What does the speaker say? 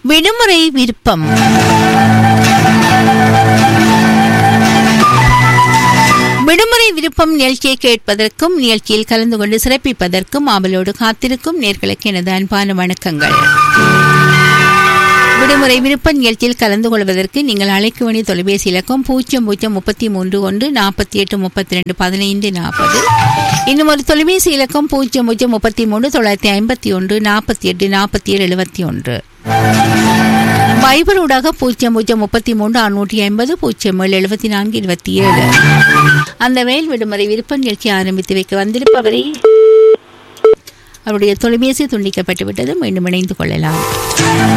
விடுமுறை விருப்பம் விடுமுறை விருப்பம் நிகழ்ச்சியை கேட்பதற்கும் நிகழ்ச்சியில் கலந்து கொண்டு சிறப்பிப்பதற்கும் ஆவலோடு காத்திருக்கும் நேர்களுக்கு எனது அன்பான வணக்கங்கள் விடுமுறை விருப்ப நிகழ்ச்சியில் கலந்து கொள்வதற்கு நீங்கள் அழைக்க வேண்டிய தொலைபேசி இலக்கம் பூஜ்ஜியம் பூஜ்ஜியம் முப்பத்தி மூன்று ஒன்று நாற்பத்தி எட்டு முப்பத்தி ரெண்டு பதினைந்து நாற்பது இன்னும் ஒரு தொலைபேசி இலக்கம் பூஜ்ஜியம் பூஜ்ஜியம் முப்பத்தி மூன்று தொள்ளாயிரத்தி ஐம்பத்தி ஒன்று நாற்பத்தி எட்டு நாற்பத்தி ஏழு எழுபத்தி ஒன்று வைபர் ஊடாக பூஜ்ஜியம் பூஜ்ஜியம் முப்பத்தி மூன்று அறுநூற்றி ஐம்பது பூஜ்ஜியம் ஏழு எழுபத்தி நான்கு இருபத்தி ஏழு அந்த வேல் விடுமுறை விருப்ப நிகழ்ச்சி ஆரம்பித்து வைக்க வந்திருப்பவரை அவருடைய தொலைபேசி துண்டிக்கப்பட்டு விட்டது மீண்டும் இணைந்து கொள்ளலாம்